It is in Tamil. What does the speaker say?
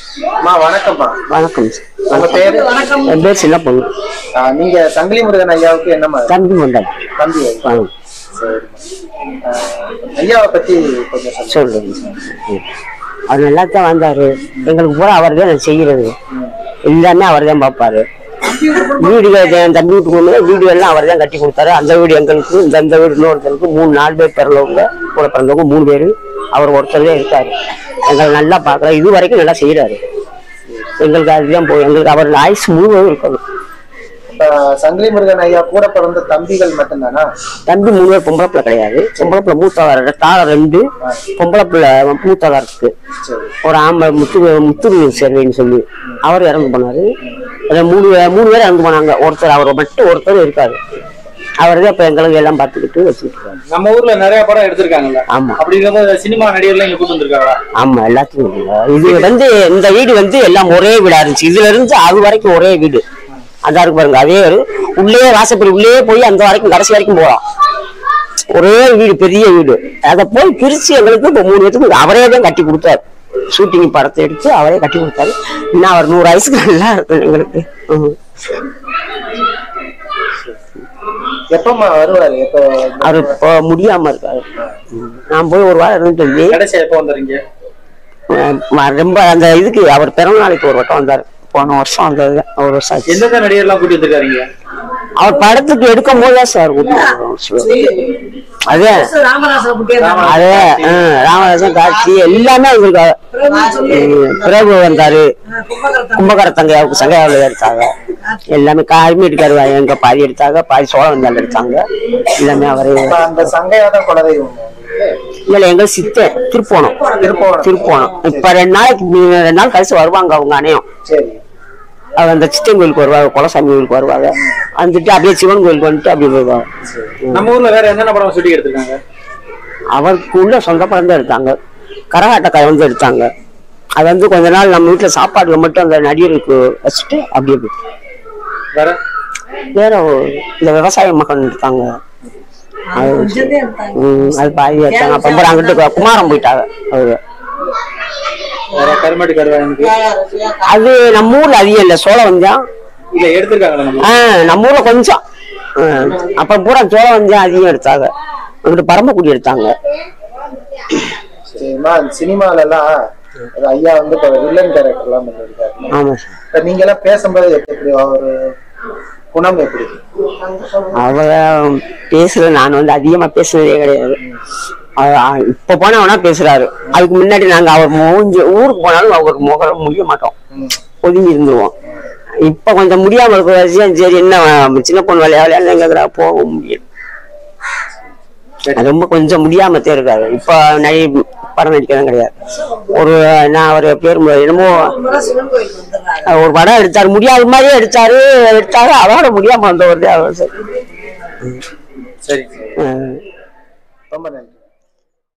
அம்மா வணக்கம்மா வணக்கம் சார். உங்க பேரு என் பேர் சின்ன பொண்ணு ஆ, நீங்க சங்கிலி முருகன் ஐயாவுக்கு என்னம்மா தம்பி கொண்டாடி தம்பி வாங்க சரிம்மா ஆ, ஐயாவை பத்தி கொஞ்சம் சொல்லுங்க சொல்லுங்க ம். அவர் நல்லா தான் வந்தாரு எங்களுக்கு பூரா அவர் தான் செய்யறது எல்லாமே அவர் தான் பார்ப்பாரு வீடு என் தம்பி வீட்டுக்கு போகும்போது வீடு எல்லாம் அவர் தான் கட்டி கொடுத்தாரு அந்த வீடு எங்களுக்கு இந்த இந்த வீடு இன்னொருத்தருக்கு மூணு நாலு பேர் பிறந்தவங்க கூட பிறந்தவங்க மூணு பேர் அவர் ஒருத்தர் தான் இருக்காரு எங்களை நல்லா பார்க்குறாரு இது வரைக்கும் நல்லா செய்யறாரு எங்களுக்கு அதுதான் போய் எங்களுக்கு அவர் ஆயுசு முழுவதும் இருக்கணும் இப்ப சங்கிலி முருகன் ஐயா கூட பிறந்த தம்பிகள் மட்டும்தானா தம்பி மூணு பேர் பொம்பளை பிள்ளை கிடையாது பொம்பளை பிள்ளை மூத்தவர் தாழ ரெண்டு பொம்பளை பிள்ளை மூத்தவர் இருக்கு சரி ஒரு ஆம்பளை முத்து முத்து சேர்வைன்னு சொல்லி அவர் இறந்து போனாரு அதுல மூணு பே- மூணு பேர் இறந்து போனாங்க ஒருத்தர் அவர் மட்டும் ஒருத்தர் இருக்காரு அவர் தான் இப்ப எங்களுக்கு எல்லாம் பார்த்துக்கிட்டு வச்சுக்கிட்டு இருக்காரு. நம்ம ஊர்ல நிறைய படம் எடுத்திருக்காங்கல்ல ஆமா அப்படிங்கும்போது சினிமா நடிகர்லாம் இங்க கூட்டு வந்திருக்காங்களா ஆமா எல்லாத்தையும் இல்லை. இது வந்து இந்த வீடு வந்து எல்லாம் ஒரே வீடா இருந்துச்சு இதுல இருந்து அது வரைக்கும் ஒரே வீடு அதான் இருக்கு பாருங்க அதே ஒரு உள்ளே வாசப்படி உள்ளே போய் அந்த வரைக்கும் கடைசி வரைக்கும் போகலாம் ஒரே வீடு பெரிய வீடு அதை போய் பிரிச்சு எங்களுக்கு இப்போ மூணு பேத்துக்கு அவரே தான் கட்டி கொடுத்தாரு ஷூட்டிங் படத்தை எடுத்து அவரே கட்டி கொடுத்தாரு இன்னும் அவர் நூறு வயசுக்கு நல்லா இருக்கும் எங்களுக்கு ம். எப்பம்மா வருவாரு எப்ப அவர் இப்போ முடியாம இருக்காரு ம். நான் போய் ஒரு வாரம் இருந்துட்டு வந்தேன். கடைசியா எப்போ வந்தாருங்க அஹ் ரொம்ப அந்த இதுக்கு அவர் பிறந்த நாளைக்கு ஒரு வட்டம் வந்தார் போன வருஷம் அந்த ஒரு வருஷம் ஆச்சு எந்தெந்த நடிகர்லாம் கூட்டி வந்திருக்காருங்க அவர் படத்துக்கு எடுக்கும் போதுதான் சார் அதே அதே ஆஹ் ராமராஜன் காட்சி எல்லாமே எங்களுக்கு உம், பிரபு வந்தாரு கும்பகர தங்கையாவுக்கு சங்கையாவில் எடுத்தாங்க எல்லாமே காய்மீட்டு கருவாய் எங்க பாதி எடுத்தாங்க பாதி சோழ வந்தால் எடுத்தாங்க எல்லாமே அவரே இப்ப அந்த சங்கையாதான் குலதெய்வம் இல்ல எங்க சித்த திருப்போணம் திருப்போணம். திருப்போணம் இப்ப ரெண்டு நாளைக்கு மு- ரெண்டு நாள் கழிச்சு வருவாங்க அவங்க அணையம் சரி அவங்க அந்த சித்தன் கோயிலுக்கு வருவாங்க குலசாமி கோயிலுக்கு வருவாங்க வந்துட்டு அப்படியே சிவன் கோயிலுக்கு வந்துட்டு அப்படியே வருவாங்க நம்ம ஊர்ல வேற என்னென்ன படம் ஷூட்டிங் எடுத்திருக்காங்க அவருக்கு உள்ள சொந்த படம் தான் எடுத்தாங்க கரகாட்டக்காய் வந்து எடுத்தாங்க அது வந்து கொஞ்ச நாள் நம்ம வீட்டுல சாப்பாடுல மட்டும் அந்த நடிகருக்கு வச்சுட்டு அப்படியே போயிட்டு. வேற வேற ஒரு- இந்த விவசாய மகன் எடுத்தாங்க அது ம், அது பாதி எடுத்தாங்க அப்புறம் அங்கிட்டு குமாரம் போயிட்டாங்க அவங்க வேற கருமாட்டு கருவாயனுக்கு அது நம்ம ஊர்ல அதிகம் இல்லை சோளம் வந்தோம் இல்ல எடுத்திருக்காங்களா நம்ம ஆஹ் நம்ம ஊர்ல கொஞ்சம் ஆஹ் அப்ப பூரா சோளம் வந்தோம் அதிகம் எடுத்தாங்க அங்கிட்டு பரமக்குடி எடுத்தாங்க சரிம்மா சினிமால எல்லாம் அது ஐயா வந்து இப்ப வில்லன் கேரக்டர் எல்லாம் பண்ணிருக்காரு ஆமா சார் இப்ப நீங்க எல்லாம் பேசும்போது எப்படி ஒரு குணம் எப்படி அவ பேசுறது நான் வந்து அதிகமா பேசுனதே கிடையாது அவ- அ- இப்ப போனவனா பேசுறாரு அதுக்கு முன்னாடி நாங்க அவர் மூஞ்சி ஊருக்கு போனாலும் அவர் முகம் முடிய மாட்டோம் ம். ஒதுங்கி இருந்துருவோம் இப்ப கொஞ்சம் முடியாம இருக்கிற விஷயம் சரி என்ன அவன் சின்ன பொண்ணு விளையா விளையாடுங்கிறா போக முடியும் ரொம்ப கொஞ்சம் முடியாமத்தே இருக்காரு இப்ப நிறைய படம் நடிக்கிறதும் கிடையாது ஒரு நான் அவர் பேர் மு- என்னமோ ஒரு படம் எடுத்தாரு முடியாத மாதிரியே எடுத்தாரு எடுத்தாரு அதோட முடியாம வந்தவர் தான் அவர் சார் சரி அஹ் ரொம்ப நன்றி